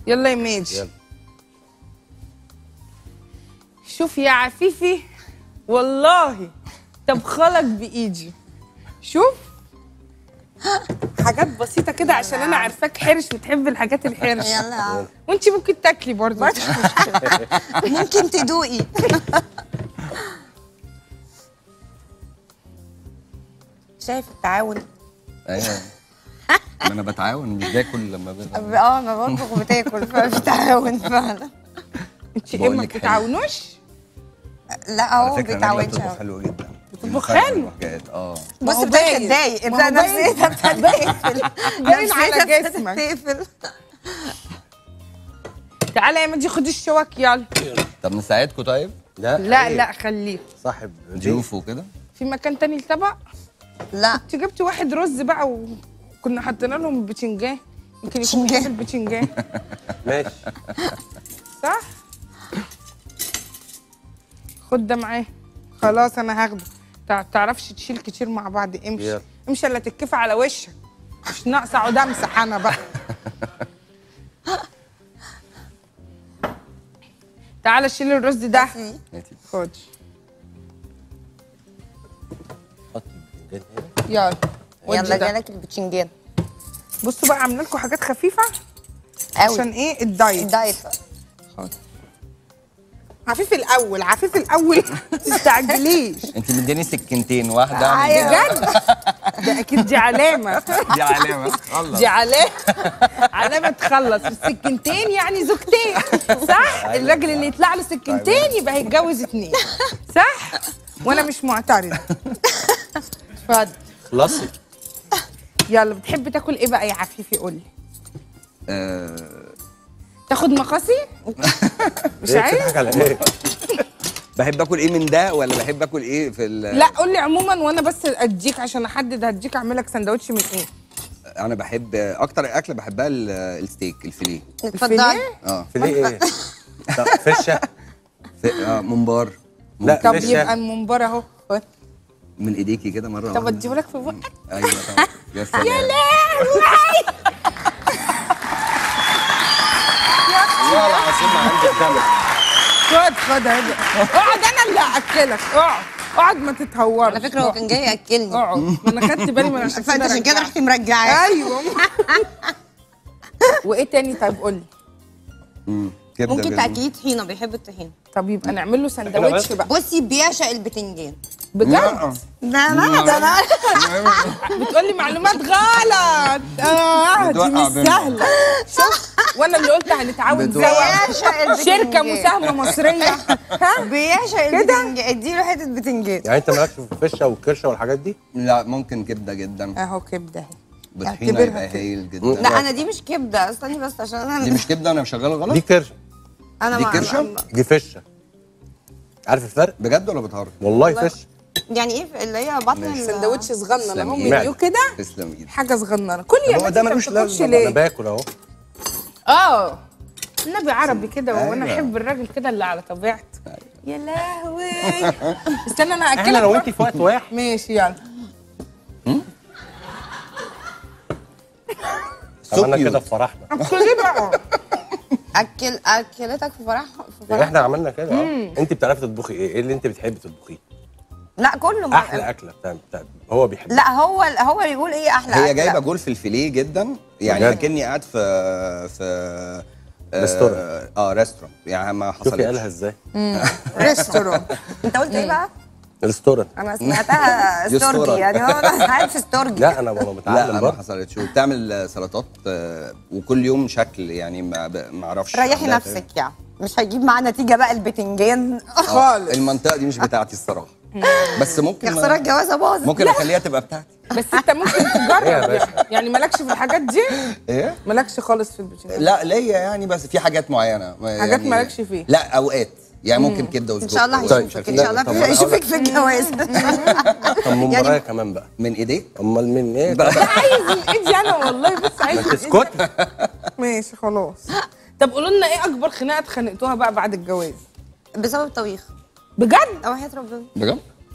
يلا يا ماجي يلا. شوف يا عفيفي والله طبخلك بايدي شوف حاجات بسيطه كده عشان انا عارفاك حرش بتحب الحاجات الحرش يلا يا عم. وانت ممكن تاكلي برضه مفيش مشكله ممكن تدوقي شايف التعاون ايوه ما انا بتعاون مش باكل لما ب... اه ما بطبخ بتاكل ففي تعاون فعلا انت ايه بقول ما لك حلو. بتتعاونوش لا على هو فكره نجلة بيتعاونش بتطبخ أوي. حلو جدا بتطبخ بتخلي حلو؟ حاجات اه ما بص هو ابتدت باين. تتضايق ما هو ابتدى باين. نفسيتها ابتدت تقفل باين على نفسيتها ابتدت جسمك. تقفل تعالى يا ماجي خد الشوك يلا طب نساعدكم طيب لا لا إيه؟ لا خليه صاحب ضيوف وكده في مكان تاني الطبق لا انت جبت واحد رز بقى وكنا حطينا لهم بتنجان يمكن يكون بتنجان. بيحب البتنجان ماشي صح خد ده معاه خلاص انا هاخده تع- تعرفش تشيل كتير مع بعض امشي يلا. امشي الا تتكفى على وشك مش ناقصه اقعد امسح انا بقى تعالى شيل الرز ده هاتي. خد حط البتنجان هنا يلا ودي يلا ده. جالك البتنجان بصوا بقى عامله لكم حاجات خفيفه قوي عشان ايه الدايت الدايت عفيف الاول عفيف الاول ما تستعجليش انت مديني سكينتين واحده آه أعمل يا بيها- جد ده اكيد دي علامه دي علامه خلص دي علامه علامه تخلص السكينتين يعني زوجتين صح الراجل اللي يطلع له سكينتين يبقى هيتجوز اتنين صح وانا مش معترضه اتفضل خلصي يلا بتحب تاكل ايه بقى يا عفيفي قول لي آه، تاخد مقاصي مش إيه عايز بتضحك على ايه؟ بحب اكل ايه من ده ولا بحب اكل ايه في ال لا قول لي عموما وانا بس اديك عشان احدد هديك اعمل لك سندوتش من ايه انا بحب اكتر اكله بحبها ال- الستيك الفيليه اتفضل اه في ليه ايه؟ طب فشه في- اه ممبار لا طب فشه يبقى المنبر اهو من ايديكي كده مره طب واحدة. اديهولك في بقك ايوه طبعا يا سلام يا لهوي والله العظيم ما عندي الدم خد خد هدي اقعد انا اللي هاكلك اقعد اقعد ما تتهورش على فكره هو كان جاي ياكلني اقعد ما انا خدت بالي من عشان فانت عشان كده رجعت. رحت مرجعاه ايوه وايه تاني طيب قول لي مم. كبده ممكن جدا. تاكليه طحينه بيحب الطحينه طب يبقى نعمل له سندوتش بقى بصي بيعشق البتنجان بجد لا. لا لا ده انا بتقولي معلومات غلط اه دي بتوقع مش بينا. سهله شوف وانا اللي قلت هنتعاون بتوقع. سوا بيعشق البتنجان شركه مساهمه مصريه ها بيعشق البتنجان اديله حته بتنجان يعني انت مالكش في الفشه والكرشه والحاجات دي؟ لا ممكن كبده جدا اهو كبده اهي بطحينه اعتبرها يبقى كده. هايل مم. جدا لا انا دي مش كبده استني بس عشان انا دي مش كبده انا شغاله دي غلط كرشه انا دي ما- كرشة؟ ما- دي فشه عارف الفرق؟ بجد ولا بتهرج والله فشه يعني ايه اللي هي بطن ال- سندوتش صغنن تسلم اهو إيدك. منيو كده تسلم ايدك حاجه صغننه كل يا هو بنتي ده انت ملوش ما بتاكلش لازمة. انا ليه باكل اهو اه النبي عربي كده وانا أيوة. احب الراجل كده اللي على طبيعته يا لهوي استنى انا احنا هاكلك لو بقى. انت في وقت واحد ماشي يلا عملنا cute. كده في فرحنا كلي بقى اكل اكلتك في فرح في يعني فرح احنا عملنا كده اه انت بتعرفي تطبخي ايه؟ ايه اللي انت بتحبي تطبخيه؟ لا كله ما- احلى اكله بتاع بتاع هو بيحبها لا هو هو اللي يقول ايه احلى هي أكلة. جايبه جول في الفيليه جدا يعني بجد؟ اكني قاعد في في آه، ريستوران. اه ريستوران يعني ما شوفي قالها حصلتش ازاي؟ ريستوران انت قلت ايه بقى؟ ريستوران انا سمعتها يستورة. استورجي يعني هو انا قاعد في استورجي لا انا بابا لا متعلم ما برضه حصلتش وبتعمل سلطات آه، وكل يوم شكل يعني ما ب- ما اعرفش ريحي عندها نفسك يعني مش هيجيب معاه نتيجه بقى البتنجان آه، خالص. المنطقه دي مش بتاعتي الصراحه بس ممكن يا خساره الجوازه باظت ممكن اخليها تبقى بتاعتي بس انت ممكن تجرب إيه يا يعني. باشا؟ يعني مالكش في الحاجات دي ايه مالكش خالص في البتنجان لا ليا يعني بس في حاجات معينه حاجات يعني مالكش فيها. لا اوقات يعني ممكن كده وسجق ان شاء الله ومش هيشوفك عارف ان إيه. شاء الله طب أنا هيشوفك في الجواز طب من يعني- ورايا كمان بقى من ايديك امال من ايه؟ بقى. عايز من ايدي انا والله بس عايز ما من إيدي. تسكت ماشي خلاص طب قولوا لنا ايه اكبر خناقه اتخانقتوها بقى بعد الجواز بسبب الطبيخ بجد او حياه ربنا بجد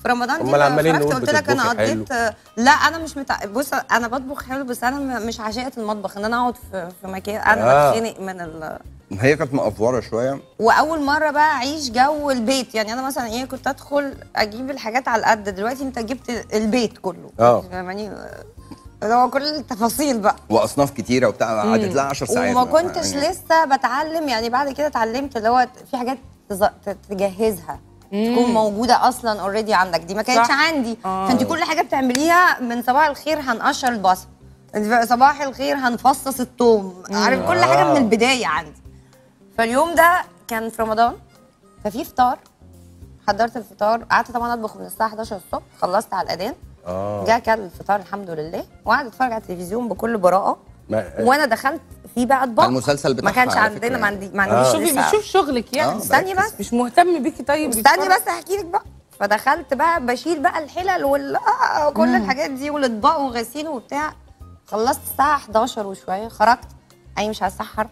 في رمضان دي أمال لما عمالين خرجت نقول قلت لك انا بتطبخي قضيت لا انا مش متع... بص انا بطبخ حلو بس انا م- مش عشاقة المطبخ ان انا اقعد في, في مكان انا آه. بتخنق من ال... هي كانت مقفوره شويه واول مره بقى اعيش جو البيت يعني انا مثلا ايه كنت ادخل اجيب الحاجات على القد دلوقتي انت جبت البيت كله آه. فاهماني اللي هو كل التفاصيل بقى واصناف كتيره وبتاع قعدت لها 10 ساعات وما كنتش يعني لسه بتعلم يعني بعد كده اتعلمت اللي هو في حاجات تز- ت- تجهزها تكون موجوده اصلا اوريدي عندك دي ما كانتش صح. عندي آه. فانت كل حاجه بتعمليها من صباح الخير هنقشر البصل صباح الخير هنفصص الثوم عارف كل حاجه من البدايه عندي فاليوم ده كان في رمضان ففي فطار حضرت الفطار قعدت طبعا اطبخ من الساعه 11 الصبح خلصت على الاذان اه جه كل الفطار الحمد لله وقعد اتفرج على التلفزيون بكل براءه ما- وانا دخلت في بقى اطباق المسلسل ما بتاعها كانش على عندنا فكرة ما يعني. عندي ما عنديش آه. شوفي لسه. بيشوف شغلك يعني آه. استني بس مش مهتم بيكي طيب استني بيتفرج. بس احكي لك بقى فدخلت بقى بشيل بقى الحلل وال آه، كل الحاجات دي والاطباق وغسيل وبتاع خلصت الساعه 11 وشويه خرجت اي مش هسحر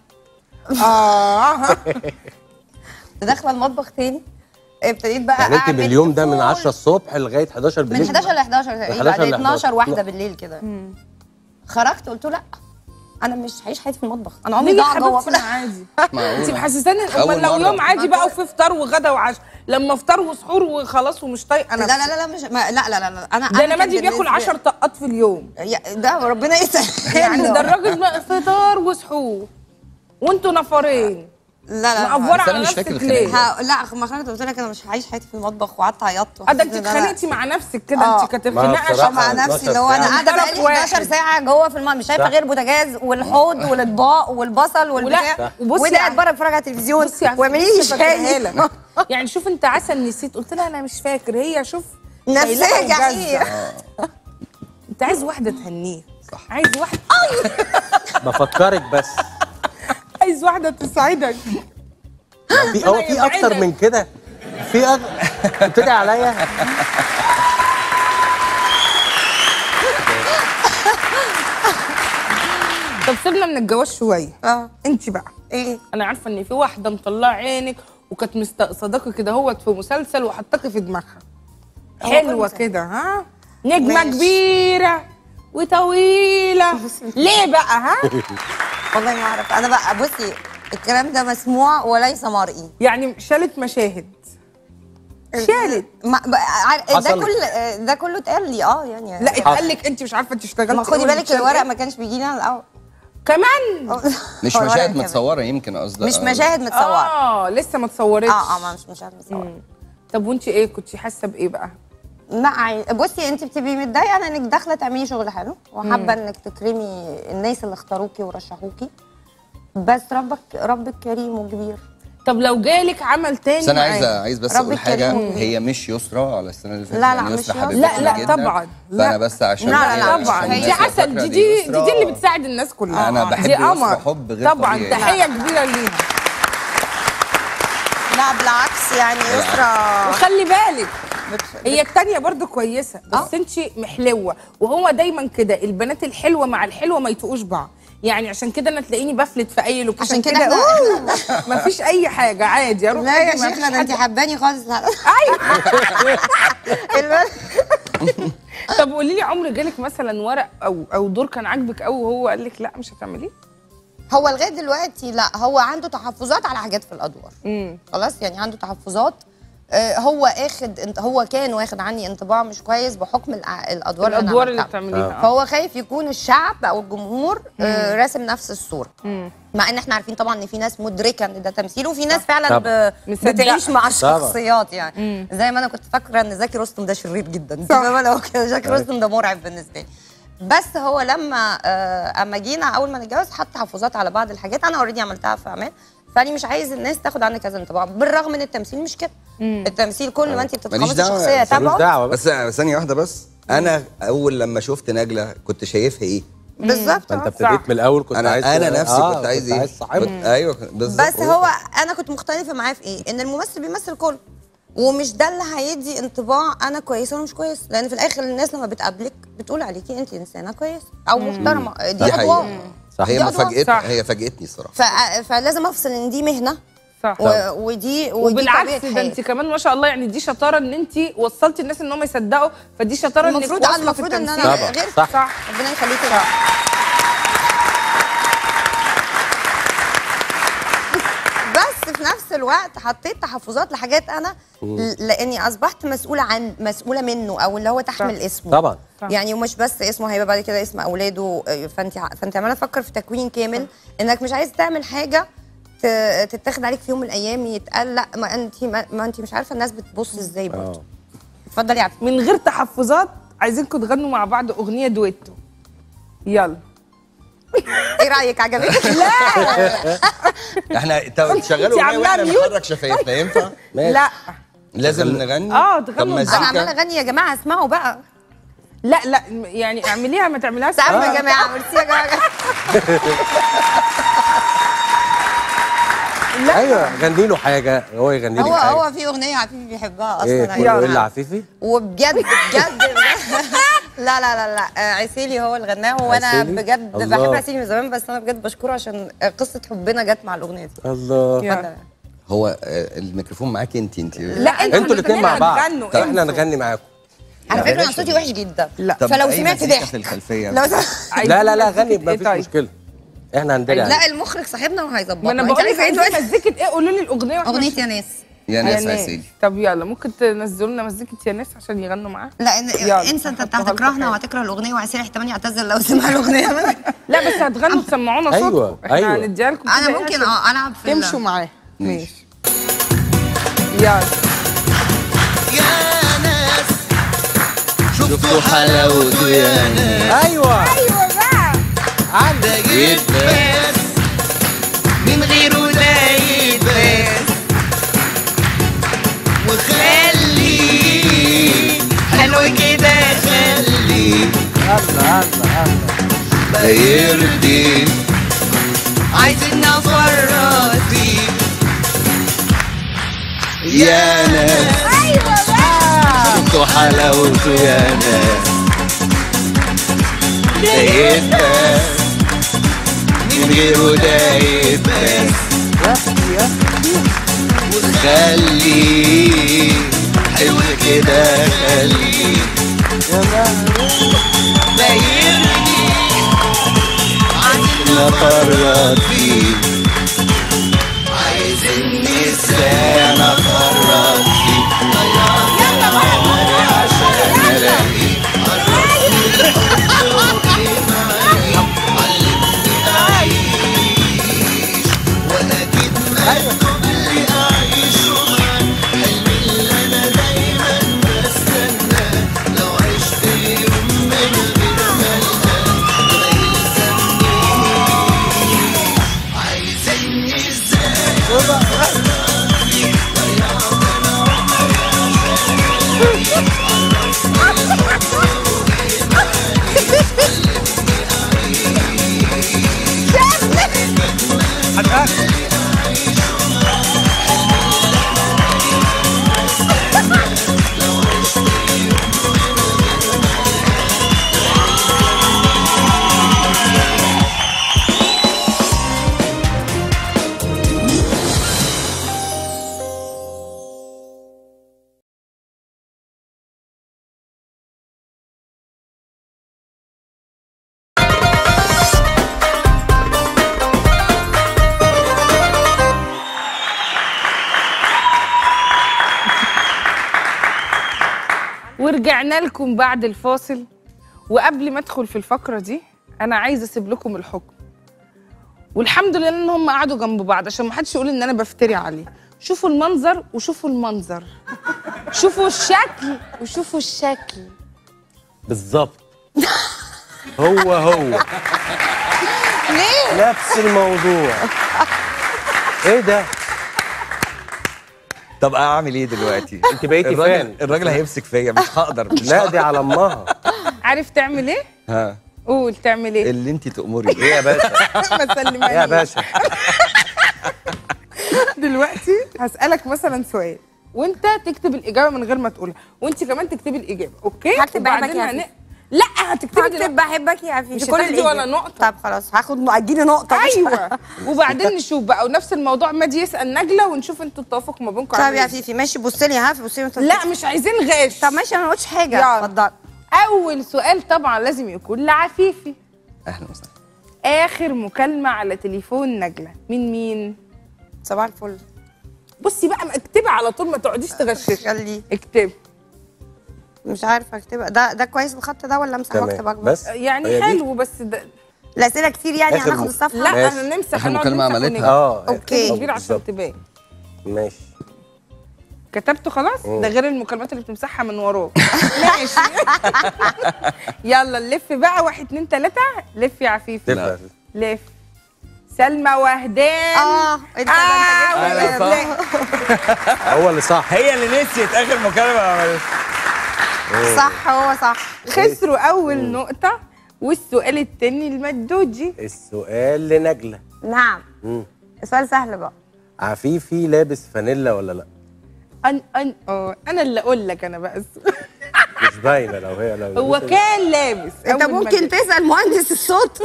اه داخله المطبخ تاني ابتديت بقى يعني انت أعمل باليوم ده من فول. 10 الصبح لغايه 11 بالليل من 11 ل 11 تقريبا 11 ل 12 11. واحده بالليل كده خرجت قلت له لا انا مش هعيش حياتي في المطبخ انا عمري ليه يا ضاع جوه حبيبتي ما عادي معقولة. انت محسساني أول امال لو مرة. يوم عادي بقى وفي فطار وغدا وعشاء لما فطار وسحور وخلاص ومش طايقه لا انا لا لا لا مش ما لا لا لا, لا. انا ده انا كان مادي بياكل بالنسبة- 10 طقات في اليوم يا- ده ربنا يسهل يعني ده الراجل بقى فطار وسحور وانتوا نفرين لا لا مقفوره بس أنا على مش نفسك فاكر ليه؟ الخناقة. ها لا ما خرجت قلت لك انا مش هعيش حياتي في المطبخ وقعدت عيطت اه ده انت وحسيت إن أنا- اتخانقتي مع نفسك كده آه. انت كانت ما خناقه بصراحة مع شبه نفسي 12 اللي هو انا ساعة. قاعده طرف بقالي واحد. 11 ساعه جوه في المطبخ مش شايفه صح. غير بوتاجاز والحوض والاطباق والبصل والبتاع صح. وبصي وده قاعد على- بره بتفرج على التلفزيون بصي على واعملي لي الفلوس فاكرها شاي لك. يعني شوف انت عسل نسيت قلت لها انا مش فاكر هي شوف نفسية شايلاها جحيم. وجازة. انت عايز واحده تهنيه عايز واحده بفكرك بس عايز واحده تسعدك في هو في اكتر من كده في أك... بتدعي عليا طب سيبنا من الجواز شويه اه انت بقى ايه انا عارفه ان في واحده مطلعه عينك وكانت مستقصداكي كده هوت في مسلسل وحطاكي في دماغها حلوه كنت- كده ها نجمه ماشي. كبيره وطويله ليه بقى ها والله ما اعرف انا بقى بصي الكلام ده مسموع وليس مرئي يعني شالت مشاهد شالت ما بقى عار- ده حصل. كل ده كله اتقال لي اه يعني لا اتقال لك انت مش عارفه تشتغلي ما خدي بالك الورق ما كانش بيجي لي انا الاول كمان مش هو الورق مشاهد كمان. متصوره يمكن قصدك مش مشاهد متصوره اه لسه ما اتصورتش اه اه ما مش مشاهد متصوره طب وانت ايه كنت حاسه بايه بقى لا عاي- بصي انت بتبقي متضايقه انك داخله تعملي شغل حلو وحابه انك تكرمي الناس اللي اختاروكي ورشحوكي بس ربك ربك كريم وكبير طب لو جالك عمل تاني بس انا معاه؟ عايز عايز بس رب اقول حاجه الكريم. هي مش يسرى على السنه اللي فاتت لا، لا، يعني مش يسرى يسرى. حبيبتي لا، لا، جدا طبعاً. فانا لا. بس عشان لا، لا، لا، عشان طبعا الناس دي اللي عسل فاكرة دي دي, دي, يسرى. دي اللي بتساعد الناس كلها أنا بحب دي يسرى قمر حب غير طبعا طبيعي. تحيه كبيره ليها لا بالعكس يعني يسرى وخلي بالك هي التانية برضو كويسة بس آه. انت محلوة وهو دايما كده البنات الحلوة مع الحلوة ما يتقوش بعض يعني عشان كده انا تلاقيني بفلت في اي لوكيشن عشان كده كده احنا- ما فيش اي حاجة عادي اروح لا يا أجي، ما شيخة فيش ده انت حد- حباني خالص ايوه طب قولي لي عمر جالك مثلا ورق او او دور كان عاجبك قوي وهو قال لك لا مش هتعمليه هو لغايه دلوقتي لا هو عنده تحفظات على حاجات في الادوار امم خلاص يعني عنده تحفظات آه، هو اخد انت هو كان واخد عني انطباع مش كويس بحكم الأ- الادوار اللي الادوار أنا اللي عملتها. بتعمليها آه. فهو خايف يكون الشعب او الجمهور آه، راسم نفس الصوره مم. مع ان احنا عارفين طبعا ان في ناس مدركه ان ده تمثيل وفي ناس فعلا طبعا. ب... مصدقة. بتعيش مع طبعا. الشخصيات يعني زي ما انا كنت فاكره ان زكي رستم ده شرير جدا انت صح. فاهمه لو كده زكي رستم ده مرعب بالنسبه لي بس هو لما آه، اما جينا اول ما نتجوز حط تحفظات على بعض الحاجات انا اوريدي عملتها في اعمال فاني مش عايز الناس تاخد عنك كذا انطباع بالرغم ان التمثيل مش كده التمثيل كل ما انت بتتقمصي دعوة، الشخصيه ملوش ملوش تبعه دعوه بس بس ثانيه واحده بس انا اول لما شفت نجله كنت شايفها ايه بالظبط انت آه. ابتديت من الاول كنت انا عايز انا نفسي آه، كنت عايز ايه عايز صاحبه كنت- ايوه بالظبط بس هو انا كنت مختلفه معاه في ايه ان الممثل بيمثل كله ومش ده اللي هيدي انطباع انا كويسه ولا مش كويس لان في الاخر الناس لما بتقابلك بتقول عليكي انت انسانه كويسه او محترمه دي دي حقيقة. ادوار صح. هي دي أدوار. مفاجئت صح. هي فاجئتني الصراحه ف... فلازم افصل ان دي مهنه صح و... ودي ودي وبالعكس طبيعة ده انت حياتي. كمان ما شاء الله يعني دي شطاره ان انت وصلتي الناس ان هم يصدقوا فدي شطاره انك المفروض- واصلة في المفروض ان التمثيل. انا طبعا، غير صح. صح ربنا يخليكي بقى. بس في نفس الوقت حطيت تحفظات لحاجات انا ل- لاني اصبحت مسؤوله عن مسؤوله منه او اللي هو تحمل صح. اسمه طبعا صح. يعني ومش بس اسمه هيبقى بعد كده اسم اولاده آه، فانت ع- فانت عماله تفكر في تكوين كامل انك مش عايز تعمل حاجه ت- تتاخد عليك في يوم من الايام يتقال لا ما انت ما, ما انت مش عارفه الناس بتبص ازاي برضه اه اتفضلي يا عفيف من غير تحفظات عايزينكم تغنوا مع بعض اغنيه دويتو يلا ايه رايك عجبتك؟ لا احنا طب شغلوا انت اغنيه عاملاها واحنا ميوت؟ نحرك شفايفنا ينفع؟ ماشي لا لازم نغني اه طب تغنوا انا عماله مزيكا اغني يا جماعه اسمعوا بقى لا لا يعني اعمليها ما تعمليهاش تعالوا آه. يا جماعه ميرسي يا جماعه ايوه غني له حاجه هو يغني لك هو حاجه هو في اغنيه عفيفي بيحبها ايه اصلا كله يلا. الا عفيفي وبجد بجد لا لا لا لا آه، عسيلي هو اللي غناها وانا عسيلي؟ بجد الله. بحب عسيلي من زمان بس انا بجد بشكره عشان قصه حبنا جت مع الاغنيه دي الله يا. اتفضل. هو آه، الميكروفون معاكي انت انت لا انتوا الاثنين مع بعض هتغنوا، طب احنا انتوا. نغني معاكم على لا، فكره انا بلاش صوتي ده. وحش جدا لا. طب فلو أي سمعت مزيكا ضحك في الخلفيه لو سمعت عايزين لا لا لا مزيكة غني ايه مفيش طيب؟ مشكله احنا هندري لا عليك المخرج صاحبنا وهيظبطنا ما انا انت بقول لك عارفه ايه عايزين دلوقتي مزيكه ايه قولوا لي الاغنيه واحنا اغنيه يا ناس يا ناس يا ناس. عسيلي طب يلا ممكن تنزلوا لنا مزيكه يا ناس عشان يغنوا معاها لا إن- يلا، انسى انت انت هحطها لكم هتكرهنا حاجة. وهتكره الاغنيه وعسيلي احتمال يعتذر لو سمع الاغنيه منك لا بس هتغنوا تسمعونا صوتكم أيوة، احنا أيوة. هنديها لكم انا كده ممكن عشان اه العب في ال- تمشوا معاه ماشي. يلا يا ناس شفتوا حلاوته يا ناس ايوه ايوه بقى ده يتباس من غيره ده يتباس وخليه حلو كده خليه الله الله الله ده يرضي عايزين نفرط فيه يا ناس ايوه بقى شفتوا حلاوته يا ناس ده يتباس من غيره ده يتباس وخليه حلو كده خليه ده يرضي عايزين نفرط فيه عايزين ازاي نفرط فيه عشان الاقيه واكيد مكتوب لي اعيش معاه حلمي اللي انا دايما بستناه لو عشت يوم من غير ملهى ما يلزمنيش عايزني ازاي ورجعنا لكم بعد الفاصل وقبل ما ادخل في الفقره دي انا عايزه اسيب لكم الحكم والحمد لله ان هم قعدوا جنب بعض عشان ما حدش يقول ان انا بفتري عليه شوفوا المنظر وشوفوا المنظر شوفوا الشكل وشوفوا الشكل بالظبط هو هو ليه؟ نفس الموضوع ايه ده طب اعمل ايه دلوقتي انت بقيتي الراجل فان الراجل هيمسك فيا مش هقدر مش لا هقدر. دي على امها عارف تعمل ايه ها قول تعمل ايه اللي انت تأمري ايه يا باشا ما تسلمنيش ايه يا باشا دلوقتي هسألك مثلا سؤال وانت تكتب الإجابة من غير ما تقولها وانت كمان تكتبي الإجابة اوكي هكتب بعدك وبعدين يا هن... عفيف. لا هتكتبي هكتب دلوقتي بحبك يا عفيفي مش كل هتاخدي ولا الإجابات. نقطة. طب خلاص هاخد اديني نقطه مش ايوه وبعدين نشوف بقى ونفس الموضوع مادي يسال نجله ونشوف انتوا التوافق ما بينكم طب عامل يا إزاي. عفيفي ماشي بصي لي ها بصي لي وأنت لا مش عايزين غش طب ماشي انا ما قلتش حاجه يلا. اتفضل اول سؤال طبعا لازم يكون لعفيفي اهلا وسهلا اخر مكالمه على تليفون نجله من مين صباح الفل بصي بقى ما اكتبي على طول ما تقعديش تغششي خليه اكتبي مش عارفه اكتبها ده ده كويس الخط ده ولا امسح واكتب تمام اكبر بس هي يعني دي؟ حلو بس ده الاسئله كتير يعني آخر هناخد م- الصفحه لا ماشي. انا نمسح آخر هنقعد مكالمة نمسح عملتها. ونكتب. اه أوكي. كتير كبير عشان بالظبط. تبان ماشي كتبته خلاص ده غير المكالمات اللي بتمسحها من وراه ماشي يلا نلف بقى واحد اتنين تلاته لف يا عفيفي تبقى لف سلمى وهدان اه انت ده آه، انت جبت لا. هو اللي صح هي اللي نسيت اخر مكالمه عملتها صح هو صح خسروا اول نقطه والسؤال التاني المدوجي السؤال لنجله نعم مم. سؤال سهل بقى عفيفي لابس فانيلا ولا لا ان ان اه انا اللي اقول لك انا بقى السؤال. مش باينه لو هي لو هو لبست- كان لابس انت أول ما ممكن جه. تسال مهندس الصوت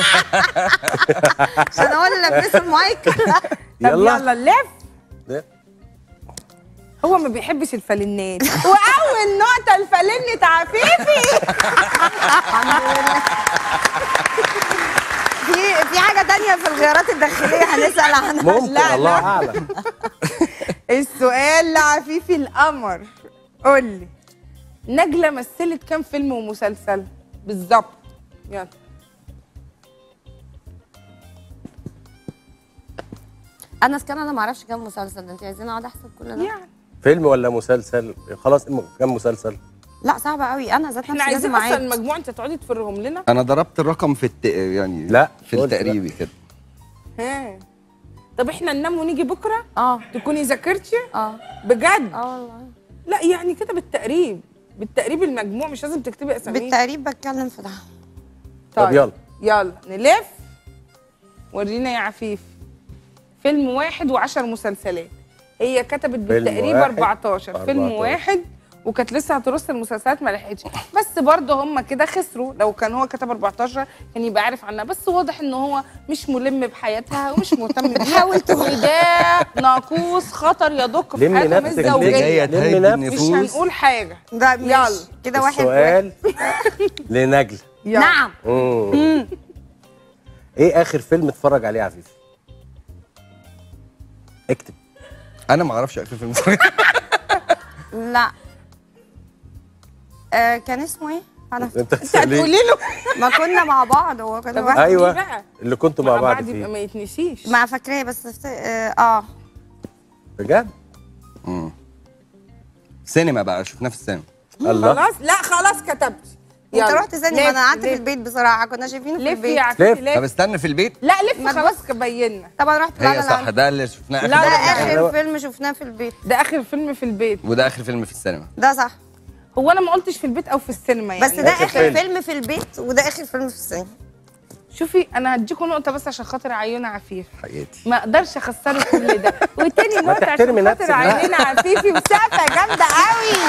عشان هو اللي لبسه المايك طب يلا. يلا نلف ده. هو ما بيحبش الفالنات واول نقطه الفالنة عفيفي في في حاجه تانية في الغيارات الداخليه هنسال عنها ممكن لا، الله لا. اعلم السؤال لعفيفي القمر قول لي نجلة مثلت كام فيلم ومسلسل بالظبط يلا انا اسكان انا ما اعرفش كام مسلسل ده انت عايزين اقعد احسب كل ده يعني فيلم ولا مسلسل خلاص كم مسلسل لا صعبه قوي انا ذات احنا نفسي عايزين لازم اصلا اعيد المجموع انت تقعدي تفرهم لنا انا ضربت الرقم في الت... يعني لا، في قلت لا. التقريبي كده ها طب احنا ننام ونيجي بكره اه تكوني ذاكرتي اه بجد اه والله لا يعني كده بالتقريب بالتقريب المجموع مش لازم تكتبي اسامي بالتقريب بتكلم في ده طب يلا. يلا نلف ورينا يا عفيف فيلم واحد وعشر مسلسلات هي كتبت بالتقريب واحد 14 فيلم 14. واحد وكانت لسه هترص المسلسلات ما لحقتش بس برضه هم كده خسروا لو كان هو كتب 14 كان يبقى عارف عنها بس واضح ان هو مش ملم بحياتها ومش مهتم بيها وده ناقوس خطر يدق في لمي حياتها نفسك مش ليه؟ زوجيه جايه لمي تهدي نفسك. مش النفوس هنقول حاجه ده يلا. ماشي. كده واحد واحد السؤال لنجله يلا. نعم مم. ايه اخر فيلم اتفرج عليه عفيفي اكتب انا ما اعرفش اخر فيلم لا آه كان اسمه ايه؟ انا انت انت تسأليه. هتقولي له ما كنا مع بعض هو كان طب واحد- احكي ايوه بقى. اللي كنتوا مع مع بعض بعض يبقى فيه ما يتنسيش ما فاكراه بس افت- اه, آه. بجد مم. سينما بقى شفناه في السينما الله خلاص لا خلاص كتبت انت يلا. رحت ثاني ما لف- انا قعدت في لف. البيت بصراحه كنا شايفينه في لف البيت يا عفيفي لف. طب لف استنى في البيت لا لف ما خلاص بينا طبعا رحت هي لا صح لا ده اللي شفناه اخر لا، ده مرة. لا. اخر فيلم شفناه في البيت ده اخر فيلم في البيت وده اخر فيلم في السينما ده صح هو انا ما قلتش في البيت او في السينما يعني بس ده آخر اخر فيلم. فيلم في البيت وده اخر فيلم في السينما شوفي انا هديكوا نقطه بس عشان خاطر عيونه عفيف حياتي ما اقدرش اخسره كل ده وتاني نقطه تحترمي عشان نفسك خاطر بقى. عيونه عفيفي وسقفه جامده قوي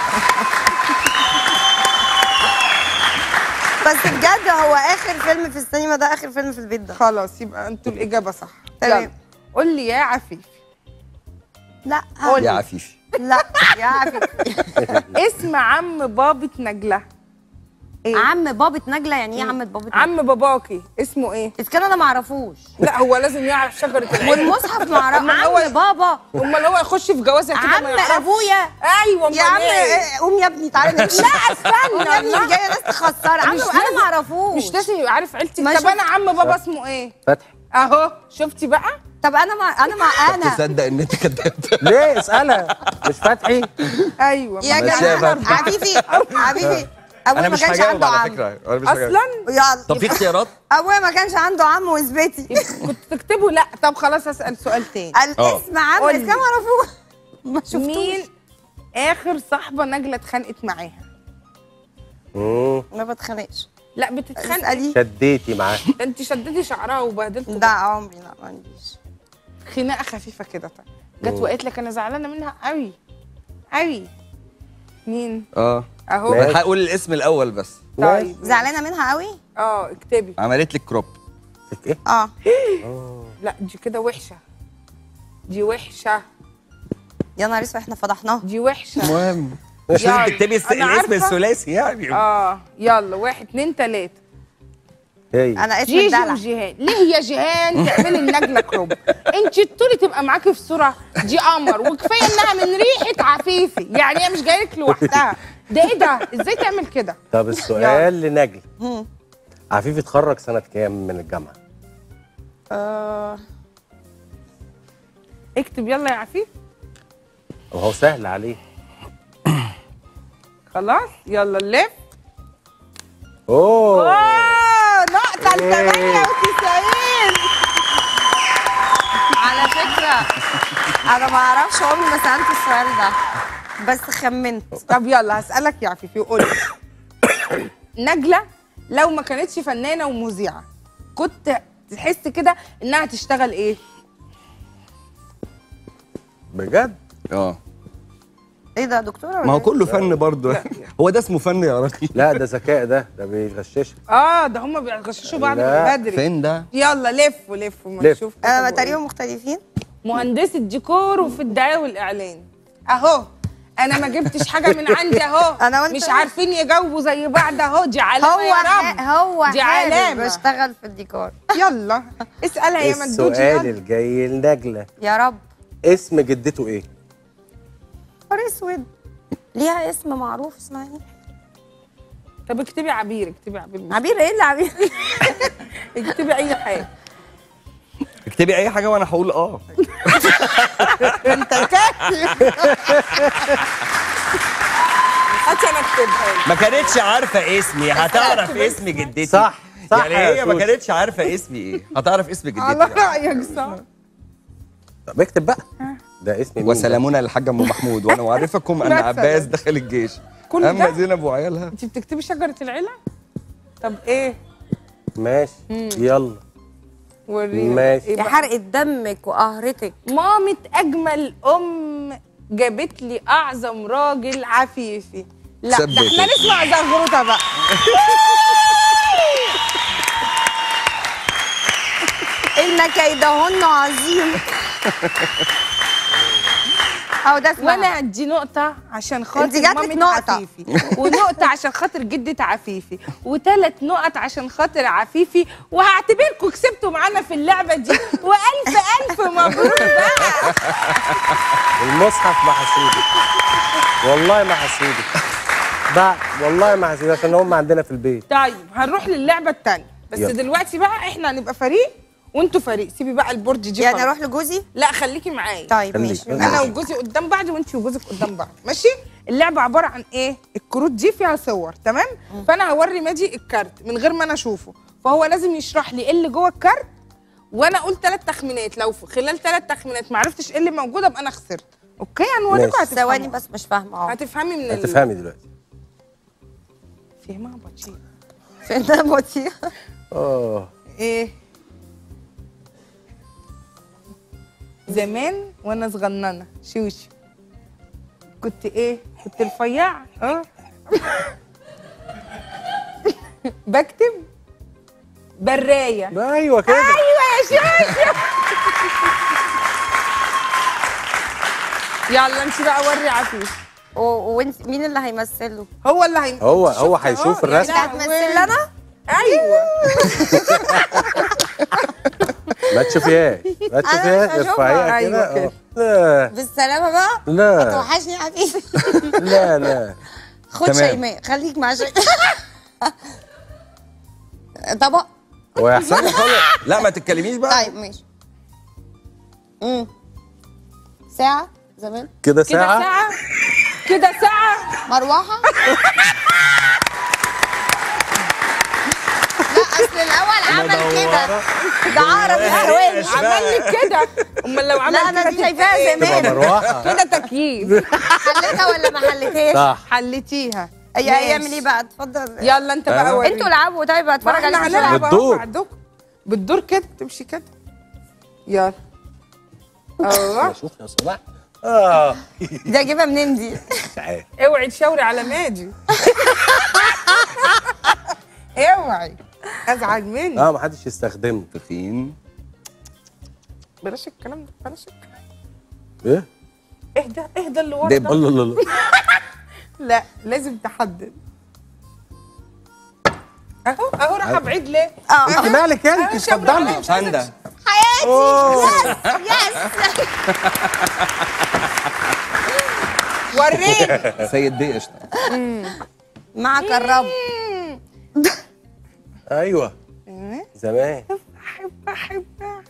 بس بجد هو اخر فيلم في السينما ده اخر فيلم في البيت ده خلاص يبقى انتوا الاجابه صح تمام. يلا قول لي يا عفيف لا قول يا لي عفيفي لا يا عفيف اسم عم بابة نجله ايه عم بابة نجلة يعني ايه عم بابة نجلة؟ عم باباكي اسمه ايه اذا كان انا ما اعرفوش لا هو لازم يعرف شجره العيله والمصحف ما اعرف أمال هو- عم بابا امال هو يخش في جوازه كده عم ما يعرفش ابويا ايوه يا عم أمال إيه؟ إيه، قوم يا ابني تعالى نمشي لا استنى قوم يا ابني الله. دي جايه ناس تخسر عم مش انا لازم- ما اعرفوش مش لازم يبقى عارف عيلتي ما طب شوف- انا عم بابا اسمه ايه فتحي اهو شفتي بقى طب انا ما انا ما انا تصدق ان انت كدبت ليه اسالها مش فتحي ايوه يا ماشي يا جماعه فتحي. حبيبي حبيبي ابويا انا ما مش كانش هجاوب عنده على عم فكره انا مش هجاوب. اصلا يلا طب في اختيارات ابويا ما كانش عنده عم واثبتي كنت تكتبه لا طب خلاص اسال سؤال تاني الاسم عم قولي. بس كان ما اعرفوش ما شفتوش مين اخر صاحبه نجله اتخانقت معاها مم. ما بتخانقش لا بتتخانق اسالي شديتي معاه ده انت شدتي شعرها وبهدلته ده عمري لا ما عنديش خناقه خفيفه كده طيب جت وقالت لك انا زعلانه منها قوي قوي مين اه اهو ماشي. هقول الاسم الاول بس طيب زعلانه منها قوي اه اكتبي عملت لك كروب ايه اه لا دي كده وحشه دي وحشه يا نهار اسود احنا فضحناها دي وحشه المهم مش مش لازم تكتبي الس- أنا الاسم عارفة. الثلاثي يعني اه يلا واحد اتنين تلاته هي انا اسم جيجي الدلع وجيهان ليه يا جيهان تعملي النجله كروب انت الطولي تبقى معاكي في صوره دي قمر وكفايه انها من ريحه عفيفي يعني هي مش جايلك لوحدها ده ايه ده ازاي تعمل كده طب السؤال لنجل عفيف اتخرج سنة كام من الجامعة؟ آه. اكتب يلا يا عفيف وهو سهل عليه خلاص يلا اللف اوه اه نقطه ل 98 على فكره انا ما اعرفش عمري ما سالت السؤال ده بس خمنت طب يلا هسألك يا عفيفي وقول لي نجلة لو ما كانتش فنانة ومذيعة كنت تحس كده انها تشتغل ايه؟ بجد؟ اه ايه ده دكتوره ولا ما هو إيه؟ كله فن برضه هو ده اسمه فن يا راجل لا ده ذكاء ده ده بيغششك اه ده هم بيغششوا بعض لا، من بدري فين ده يلا لفوا لفوا ما لف. نشوف آه كتبوا تقريبا إيه. مختلفين مهندسة ديكور وفي الدعاية والإعلان اهو انا ما جبتش حاجة من عندي اهو أنا وأنت مش إيه؟ عارفين يجاوبوا زي بعض اهو دي علامة هو يا ح- رب هو دي حابب علامة. بشتغل في الديكور يلا اسألها يا مجدود السؤال يلا الجاي لنجلة يا رب اسم جدته ايه؟ نهار اسود ليها اسم معروف اسمها ايه؟ طب اكتبي عبير اكتبي عبير عبير ايه اللي عبير؟ اكتبي اي حاجة اكتبي اي حاجه وانا هقول اه انت كاتب هاتي انا اكتبها لك. ما كانتش عارفه اسمي هتعرف اسم جدتي صح، صح يعني يا هي ما سوسو. كانتش عارفه اسمي ايه هتعرف اسم جدتي على يعني. رايك صح طب اكتب بقى ده اسم مين ده؟ وسلامون للحاج ام محمود وانا اعرفكم ان مثلاً. عباس دخل الجيش كل اما ده؟ زينب وعيالها انت بتكتبي شجره العيله طب ايه ماشي يلا ورينا ماشي. إيه يا بقى؟ حرقة دمك وقهرتك مامة اجمل ام جابت لي اعظم راجل عفيفي لا ده ثبت. احنا نسمع زغروطه بقى ان كيدهن عظيم او ده اسمها وانا ادي نقطه عشان خاطر انت جاتلك مامة نقطة. عفيفي ونقطه عشان خاطر جده عفيفي وثلاث نقط عشان خاطر عفيفي وهعتبركم كسبتوا معانا في اللعبه دي والف الف مبروك بقى المصحف ما حسودك والله ما حسودك ده والله ما حسودك عشان هم عندنا في البيت طيب هنروح للعبه الثانيه بس يلا. دلوقتي بقى احنا هنبقى فريق وانتوا فريق سيبي بقى البورد دي يعني خالص. اروح لجوزي لا خليكي معايا طيب خليك. ماشي انا وجوزي قدام بعض وانت وجوزك قدام بعض ماشي اللعبه عباره عن ايه الكروت دي فيها صور تمام فانا هوري ماجي الكارت من غير ما انا اشوفه فهو لازم يشرح لي ايه اللي جوه الكارت وانا اقول ثلاث تخمينات لو في خلال ثلاث تخمينات ما عرفتش ايه اللي موجود ابقى انا خسرت اوكي هنوريكم ماشي. هتفهموا ثواني بس مش فاهمه اه هتفهمي من ال- هتفهمي دلوقتي فهمها بطيء فين ده بطيء اه ايه زمان وانا صغننه شوشو كنت ايه كنت رفيعه اه بكتب برايه ايوه كده ايوه يا شوشو يلا انت بقى وري عفيف و- وانت مين اللي هيمثله؟ هو اللي هي هو- هو شفت هيشوف أهو، الرسم. يا انت هتمثل لهوي. انا؟ ايوه ما تشوفيهاش ما تشوفيهاش هشوفها. ارفعيها أيوة كده كده. آه. لا بالسلامه بقى لا توحشني يا حبيبي لا لا خد تمام. شيماء خليك مع شيماء طبق هو يا حسام لا ما تتكلميش بقى طيب ماشي امم ساعة زمان كده كده ساعة ساعه كده ساعه مروحة لا اصل الاول عمل كده ده عقرب الثواني عمل لي كده امال لو عمل لا انا كده دي شايفاها تبقى زمان مروحة كده تكييف حلتها ولا ما حلتهاش؟ صح حلتيها هي ماشي. هيعمل ايه بقى اتفضل يلا انت بقى أيوة. وريني انتوا العبوا طيب ما اتفرج احنا عليكم هنلعب بسرعة. اهو بالدور. بعدكم بالدور كده تمشي كده يلا ايوه شوف يا صلاح اه دي اجيبها منين دي؟ مش عارف اوعي تشاوري على ماجي اوعي ازعل مني اه ما حدش يستخدمه تخين بلاش الكلام ده بلاش الكلام ايه اهدى اهدى اللي ورا دب. ده الله الله الله لا لازم تحدد اهو اهو راح بعيد ليه؟ انت مالك انت أنا شاورة اتفضلي عليك. باندا وريني سيد دي قشطه معك الرب ايوه زمان احب احب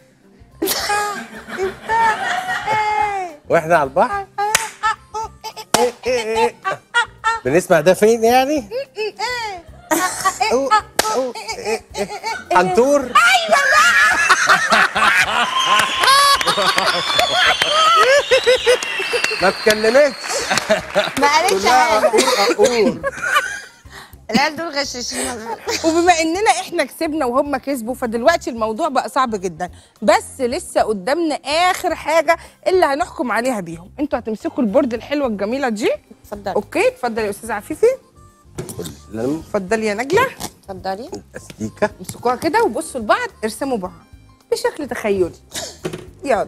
واحنا على البحر إيه إيه إيه. بنسمع ده فين يعني؟ أو- أو- إيه إيه. حنطور ما اتكلمتش ما قالتش كلها حاجه اقول اقول العيال دول غشاشين وبما اننا احنا كسبنا وهم كسبوا فدلوقتي الموضوع بقى صعب جدا بس لسه قدامنا اخر حاجه اللي هنحكم عليها بيهم انتوا هتمسكوا البورد الحلوه الجميله دي اتفضلي اوكي اتفضل يا استاذه عفيفي لم اتفضلي يا نجله اتفضلي استيكه امسكوها كده وبصوا لبعض ارسموا بعض بشكل تخيلي يلا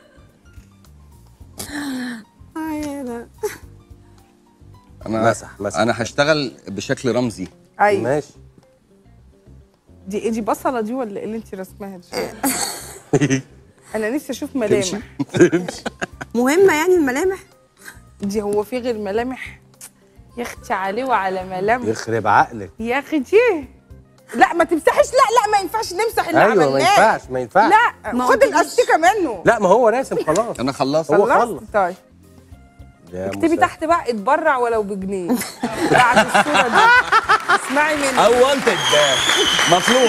انا مسح مسح انا هشتغل بشكل رمزي ايوه ماشي دي ايه دي بصله دي ولا ايه اللي انت رسماها دي انا نفسي اشوف ملامح مهمه يعني الملامح دي هو في غير ملامح يا اختي عليه وعلى ملامح يخرب عقلك يا اختي لا ما تمسحش لا لا ما ينفعش نمسح اللي ايوه ما عملناه ينفعش ما ينفعش لا ما خد قلتليش. الاستيكه منه لا ما هو راسم خلاص انا خلصت هو خلصت خلص. طيب يا اكتبي مسهل. تحت بقى اتبرع ولو بجنيه بعد الصوره دي اسمعي مني او وانتد مطلوب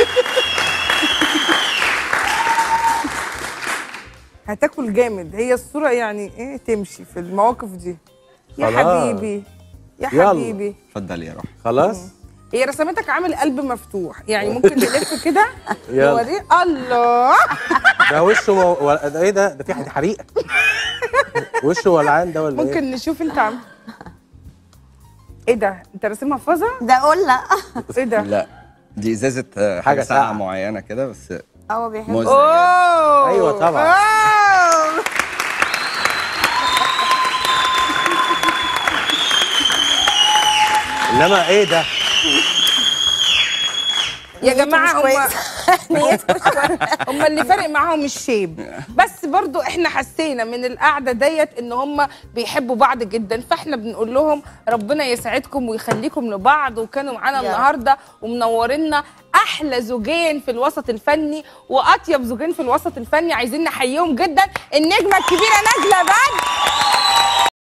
هتاكل جامد هي الصوره يعني ايه تمشي في المواقف دي يا خلاص. حبيبي يا يلا. حبيبي اتفضل يا روح خلاص هي رسمتك عامل قلب مفتوح يعني ممكن نلف كده يلا. نوريه الله ده وشه مو... ولا- ده ايه ده ده في حد حريقه وشه ولعان ده ولا ايه ممكن نشوف انت عم ايه ده انت راسمها فازه ده قله ايه ده لا دي ازازه آه، حاجة حاجه ساقعه ساقعة. معينه كده بس هو بيحب مزعج اوه أيوة طبعاً. أوه. انما ايه ده يا جماعه مش هم هم اللي فارق معاهم الشيب بس برضو احنا حسينا من القعده ديت ان هم بيحبوا بعض جدا فاحنا بنقول لهم ربنا يسعدكم ويخليكم لبعض وكانوا معانا يا رب. النهارده ومنورينا احلى زوجين في الوسط الفني واطيب زوجين في الوسط الفني عايزين نحييهم جدا النجمه الكبيره نجله بدر